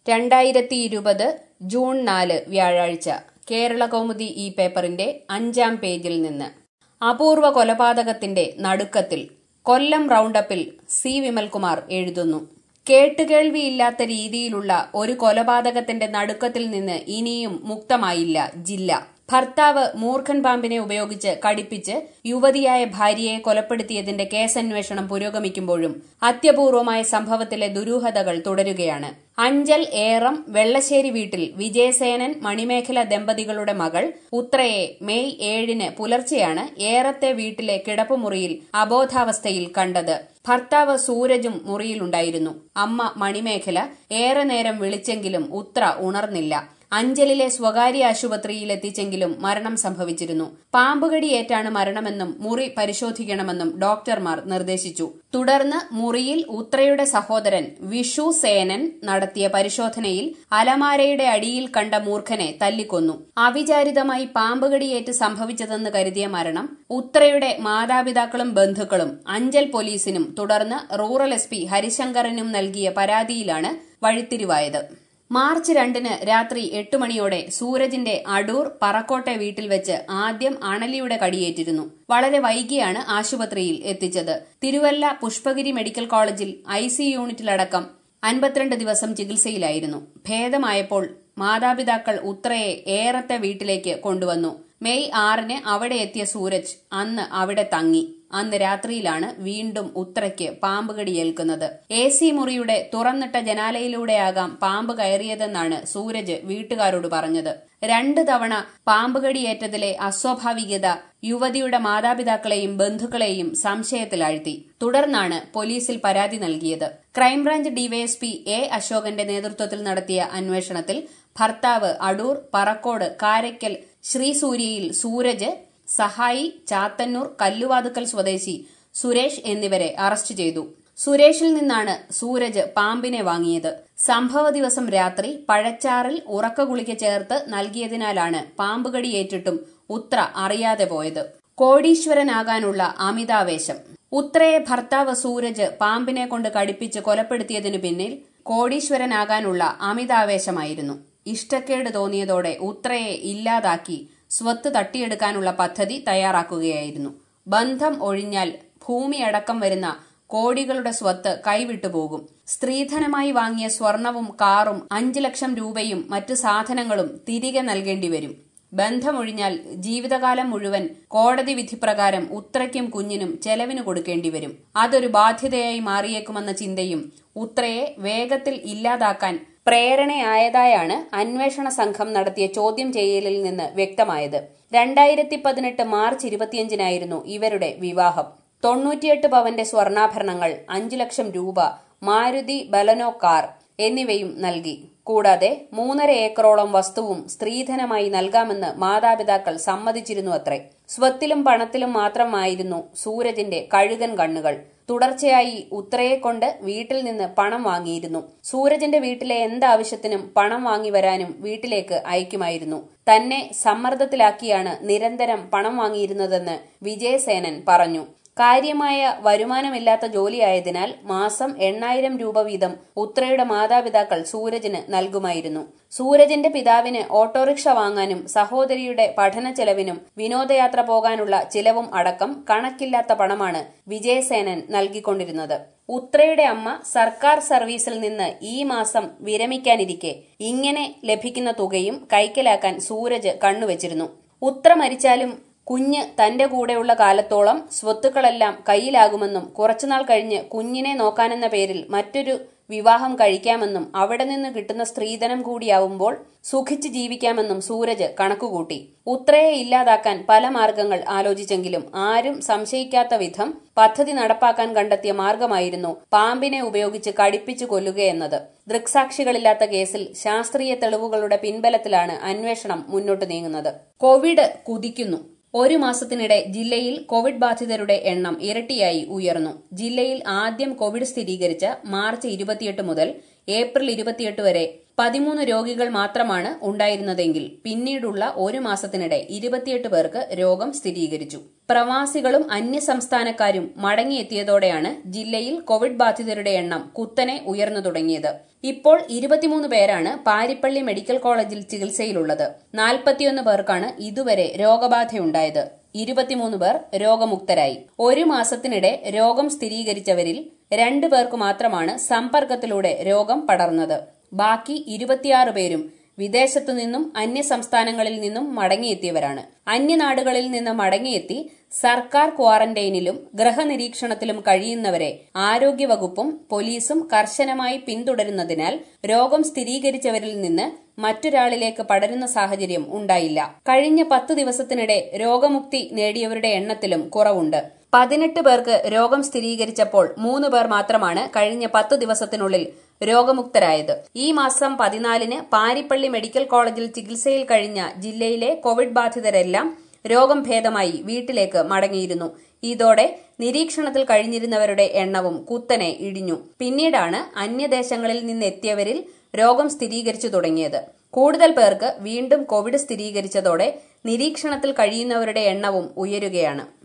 രണ്ടായിരത്തി ഇരുപത് ജൂൺ നാല് വ്യാഴാഴ്ച കേരള കൗമുദി ഈ പേപ്പറിന്റെ അഞ്ചാം പേജിൽ നിന്ന് അപൂർവ കൊലപാതകത്തിന്റെ നടുക്കത്തിൽ കൊല്ലം റൌണ്ടപ്പിൽ സി വിമൽകുമാർ എഴുതുന്നു കേട്ടുകേൾവിയില്ലാത്ത രീതിയിലുള്ള ഒരു കൊലപാതകത്തിന്റെ നടുക്കത്തിൽ നിന്ന് ഇനിയും മുക്തമായില്ല ജില്ല ഭർത്താവ് മൂർഖൻ പാമ്പിനെ ഉപയോഗിച്ച് കടിപ്പിച്ച് യുവതിയായ ഭാര്യയെ കൊലപ്പെടുത്തിയതിന്റെ കേസന്വേഷണം പുരോഗമിക്കുമ്പോഴും അത്യപൂർവമായ സംഭവത്തിലെ ദുരൂഹതകൾ തുടരുകയാണ് അഞ്ചൽ ഏറം വെള്ളശ്ശേരി വീട്ടിൽ വിജയസേനൻ മണിമേഖല ദമ്പതികളുടെ മകൾ ഉത്രയെ മെയ് ഏഴിന് പുലർച്ചെയാണ് ഏറത്തെ വീട്ടിലെ കിടപ്പുമുറിയിൽ അബോധാവസ്ഥയിൽ കണ്ടത് ഭർത്താവ് സൂരജും മുറിയിലുണ്ടായിരുന്നു അമ്മ മണിമേഖല ഏറെ നേരം വിളിച്ചെങ്കിലും ഉത്ര ഉണർന്നില്ല അഞ്ചലിലെ സ്വകാര്യ ആശുപത്രിയിൽ എത്തിച്ചെങ്കിലും മരണം സംഭവിച്ചിരുന്നു പാമ്പുകടിയേറ്റാണ് മരണമെന്നും മുറി പരിശോധിക്കണമെന്നും ഡോക്ടർമാർ നിർദ്ദേശിച്ചു തുടർന്ന് മുറിയിൽ ഉത്രയുടെ സഹോദരൻ വിഷു സേനൻ നടത്തിയ പരിശോധനയിൽ അലമാരയുടെ അടിയിൽ കണ്ട മൂർഖനെ തല്ലിക്കൊന്നു അവിചാരിതമായി പാമ്പുകടിയേറ്റ് സംഭവിച്ചതെന്ന് കരുതിയ മരണം ഉത്രയുടെ മാതാപിതാക്കളും ബന്ധുക്കളും അഞ്ചൽ പോലീസിനും തുടർന്ന് റൂറൽ എസ് പി ഹരിശങ്കറിനും നൽകിയ പരാതിയിലാണ് വഴിത്തിരിവായത് മാർച്ച് രണ്ടിന് രാത്രി എട്ട് മണിയോടെ സൂരജിന്റെ അടൂർ പറക്കോട്ടെ വീട്ടിൽ വെച്ച് ആദ്യം അണലിയുടെ കടിയേറ്റിരുന്നു വളരെ വൈകിയാണ് ആശുപത്രിയിൽ എത്തിച്ചത് തിരുവല്ല പുഷ്പഗിരി മെഡിക്കൽ കോളേജിൽ ഐ സി യൂണിറ്റിലടക്കം അൻപത്തിരണ്ട് ദിവസം ചികിത്സയിലായിരുന്നു ഭേദമായപ്പോൾ മാതാപിതാക്കൾ ഉത്രയെ ഏറത്തെ വീട്ടിലേക്ക് കൊണ്ടുവന്നു മെയ് ആറിന് അവിടെ എത്തിയ സൂരജ് അന്ന് അവിടെ തങ്ങി അന്ന് രാത്രിയിലാണ് വീണ്ടും ഉത്രയ്ക്ക് പാമ്പ് കടിയേൽക്കുന്നത് എ സി മുറിയുടെ തുറന്നിട്ട ജനാലയിലൂടെയാകാം പാമ്പ് കയറിയതെന്നാണ് സൂരജ് വീട്ടുകാരോട് പറഞ്ഞത് രണ്ട് തവണ പാമ്പ് കടിയേറ്റതിലെ അസ്വാഭാവികത യുവതിയുടെ മാതാപിതാക്കളെയും ബന്ധുക്കളെയും സംശയത്തിലാഴ്ത്തി തുടർന്നാണ് പോലീസിൽ പരാതി നൽകിയത് ക്രൈംബ്രാഞ്ച് ഡിവൈഎസ്പി എ അശോകന്റെ നേതൃത്വത്തിൽ നടത്തിയ അന്വേഷണത്തിൽ ഭർത്താവ് അടൂർ പറക്കോട് കാരയ്ക്കൽ ശ്രീസൂര്യയിൽ സൂരജ് സഹായി ചാത്തന്നൂർ കല്ലുവാതുക്കൽ സ്വദേശി സുരേഷ് എന്നിവരെ അറസ്റ്റ് ചെയ്തു സുരേഷിൽ നിന്നാണ് സൂരജ് പാമ്പിനെ വാങ്ങിയത് സംഭവ ദിവസം രാത്രി പഴച്ചാറിൽ ഉറക്കഗുളിക ചേർത്ത് നൽകിയതിനാലാണ് പാമ്പുകടിയേറ്റിട്ടും ഉത്ര അറിയാതെ പോയത് കോടീശ്വരനാകാനുള്ള അമിതാവേശം ഉത്രയെ ഭർത്താവ് സൂരജ് പാമ്പിനെ കൊണ്ട് കടിപ്പിച്ച് കൊലപ്പെടുത്തിയതിനു പിന്നിൽ കോടീശ്വരനാകാനുള്ള അമിതാവേശമായിരുന്നു ഇഷ്ടക്കേട് തോന്നിയതോടെ ഉത്രയെ ഇല്ലാതാക്കി സ്വത്ത് തട്ടിയെടുക്കാനുള്ള പദ്ധതി തയ്യാറാക്കുകയായിരുന്നു ബന്ധം ഒഴിഞ്ഞാൽ ഭൂമി അടക്കം വരുന്ന കോടികളുടെ സ്വത്ത് കൈവിട്ടുപോകും സ്ത്രീധനമായി വാങ്ങിയ സ്വർണവും കാറും അഞ്ചു ലക്ഷം രൂപയും മറ്റു സാധനങ്ങളും തിരികെ നൽകേണ്ടി വരും ബന്ധമൊഴിഞ്ഞാൽ ജീവിതകാലം മുഴുവൻ കോടതി വിധിപ്രകാരം ഉത്രയ്ക്കും കുഞ്ഞിനും ചെലവിന് കൊടുക്കേണ്ടി വരും അതൊരു ബാധ്യതയായി മാറിയേക്കുമെന്ന ചിന്തയും ഉത്രയെ വേഗത്തിൽ ഇല്ലാതാക്കാൻ പ്രേരണയായതായാണ് അന്വേഷണ സംഘം നടത്തിയ ചോദ്യം ചെയ്യലിൽ നിന്ന് വ്യക്തമായത് രണ്ടായിരത്തി പതിനെട്ട് മാർച്ച് ഇരുപത്തിയഞ്ചിനായിരുന്നു ഇവരുടെ വിവാഹം തൊണ്ണൂറ്റിയെട്ട് പവന്റെ സ്വർണ്ണാഭരണങ്ങൾ അഞ്ചു ലക്ഷം രൂപ മാരുതി ബലനോ കാർ എന്നിവയും നൽകി കൂടാതെ മൂന്നര ഏക്കറോളം വസ്തുവും സ്ത്രീധനമായി നൽകാമെന്ന് മാതാപിതാക്കൾ സമ്മതിച്ചിരുന്നു അത്രേ സ്വത്തിലും പണത്തിലും മാത്രമായിരുന്നു സൂരജിന്റെ കഴുകൻ കണ്ണുകൾ തുടർച്ചയായി ഉത്രയെ കൊണ്ട് വീട്ടിൽ നിന്ന് പണം വാങ്ങിയിരുന്നു സൂരജിന്റെ വീട്ടിലെ എന്താവശ്യത്തിനും പണം വാങ്ങി വരാനും വീട്ടിലേക്ക് അയക്കുമായിരുന്നു തന്നെ സമ്മർദ്ദത്തിലാക്കിയാണ് നിരന്തരം പണം വാങ്ങിയിരുന്നതെന്ന് വിജയസേനൻ പറഞ്ഞു കാര്യമായ വരുമാനമില്ലാത്ത ജോലിയായതിനാൽ മാസം എണ്ണായിരം രൂപ വീതം ഉത്രയുടെ മാതാപിതാക്കൾ സൂരജിന് നൽകുമായിരുന്നു സൂരജിന്റെ പിതാവിന് ഓട്ടോറിക്ഷ വാങ്ങാനും സഹോദരിയുടെ പഠന ചെലവിനും വിനോദയാത്ര പോകാനുള്ള ചിലവും അടക്കം കണക്കില്ലാത്ത പണമാണ് വിജയസേനൻ നൽകിക്കൊണ്ടിരുന്നത് ഉത്രയുടെ അമ്മ സർക്കാർ സർവീസിൽ നിന്ന് ഈ മാസം വിരമിക്കാനിരിക്കെ ഇങ്ങനെ ലഭിക്കുന്ന തുകയും കൈക്കലാക്കാൻ സൂരജ് കണ്ണുവച്ചിരുന്നു ഉത്ര മരിച്ചാലും കുഞ്ഞ് തന്റെ കൂടെയുള്ള കാലത്തോളം സ്വത്തുക്കളെല്ലാം കയ്യിലാകുമെന്നും കുറച്ചുനാൾ കഴിഞ്ഞ് കുഞ്ഞിനെ നോക്കാനെന്ന പേരിൽ മറ്റൊരു വിവാഹം കഴിക്കാമെന്നും അവിടെ നിന്ന് കിട്ടുന്ന സ്ത്രീധനം കൂടിയാവുമ്പോൾ സുഖിച്ച് ജീവിക്കാമെന്നും സൂരജ് കണക്കുകൂട്ടി ഉത്രയെ ഇല്ലാതാക്കാൻ പല മാർഗങ്ങൾ ആലോചിച്ചെങ്കിലും ആരും സംശയിക്കാത്ത വിധം പദ്ധതി നടപ്പാക്കാൻ കണ്ടെത്തിയ മാർഗമായിരുന്നു പാമ്പിനെ ഉപയോഗിച്ച് കടിപ്പിച്ചു കൊല്ലുകയെന്നത് ദൃക്സാക്ഷികളില്ലാത്ത കേസിൽ ശാസ്ത്രീയ തെളിവുകളുടെ പിൻബലത്തിലാണ് അന്വേഷണം മുന്നോട്ട് നീങ്ങുന്നത് കോവിഡ് കുതിക്കുന്നു ഒരു മാസത്തിനിടെ ജില്ലയിൽ കോവിഡ് ബാധിതരുടെ എണ്ണം ഇരട്ടിയായി ഉയർന്നു ജില്ലയിൽ ആദ്യം കോവിഡ് സ്ഥിരീകരിച്ച മാർച്ച് ഇരുപത്തിയെട്ട് മുതൽ ഏപ്രിൽ ഇരുപത്തിയെട്ട് വരെ പതിമൂന്ന് രോഗികൾ മാത്രമാണ് ഉണ്ടായിരുന്നതെങ്കിൽ പിന്നീടുള്ള ഒരു മാസത്തിനിടെ ഇരുപത്തിയെട്ട് പേർക്ക് രോഗം സ്ഥിരീകരിച്ചു പ്രവാസികളും അന്യസംസ്ഥാനക്കാരും മടങ്ങിയെത്തിയതോടെയാണ് ജില്ലയിൽ കോവിഡ് ബാധിതരുടെ എണ്ണം കുത്തനെ ഉയർന്നു തുടങ്ങിയത് ഇപ്പോൾ ഇരുപത്തിമൂന്ന് പേരാണ് പാരിപ്പള്ളി മെഡിക്കൽ കോളേജിൽ ചികിത്സയിലുള്ളത് നാൽപ്പത്തിയൊന്ന് പേർക്കാണ് ഇതുവരെ രോഗബാധയുണ്ടായത് ഇരുപത്തിമൂന്ന് പേർ രോഗമുക്തരായി ഒരു മാസത്തിനിടെ രോഗം സ്ഥിരീകരിച്ചവരിൽ രണ്ടു പേർക്ക് മാത്രമാണ് സമ്പർക്കത്തിലൂടെ രോഗം പടർന്നത് ബാക്കി ഇരുപത്തിയാറ് പേരും വിദേശത്തു നിന്നും അന്യസംസ്ഥാനങ്ങളിൽ നിന്നും മടങ്ങിയെത്തിയവരാണ് അന്യനാടുകളിൽ നിന്ന് മടങ്ങിയെത്തി സർക്കാർ ക്വാറന്റൈനിലും ഗൃഹനിരീക്ഷണത്തിലും കഴിയുന്നവരെ ആരോഗ്യവകുപ്പും പോലീസും കർശനമായി പിന്തുടരുന്നതിനാൽ രോഗം സ്ഥിരീകരിച്ചവരിൽ നിന്ന് മറ്റൊരാളിലേക്ക് പടരുന്ന സാഹചര്യം ഉണ്ടായില്ല കഴിഞ്ഞ പത്ത് ദിവസത്തിനിടെ രോഗമുക്തി നേടിയവരുടെ എണ്ണത്തിലും കുറവുണ്ട് പതിനെട്ട് പേർക്ക് രോഗം സ്ഥിരീകരിച്ചപ്പോൾ മൂന്ന് പേർ മാത്രമാണ് കഴിഞ്ഞ പത്ത് ദിവസത്തിനുള്ളിൽ രോഗമുക്തരായത് ഈ മാസം പതിനാലിന് പാരിപ്പള്ളി മെഡിക്കൽ കോളേജിൽ ചികിത്സയിൽ കഴിഞ്ഞ ജില്ലയിലെ കോവിഡ് ബാധിതരെല്ലാം രോഗം ഭേദമായി വീട്ടിലേക്ക് മടങ്ങിയിരുന്നു ഇതോടെ നിരീക്ഷണത്തിൽ കഴിഞ്ഞിരുന്നവരുടെ എണ്ണവും കുത്തനെ ഇടിഞ്ഞു പിന്നീടാണ് അന്യദേശങ്ങളിൽ നിന്നെത്തിയവരിൽ രോഗം സ്ഥിരീകരിച്ചു തുടങ്ങിയത് കൂടുതൽ പേർക്ക് വീണ്ടും കോവിഡ് സ്ഥിരീകരിച്ചതോടെ നിരീക്ഷണത്തിൽ കഴിയുന്നവരുടെ എണ്ണവും ഉയരുകയാണ്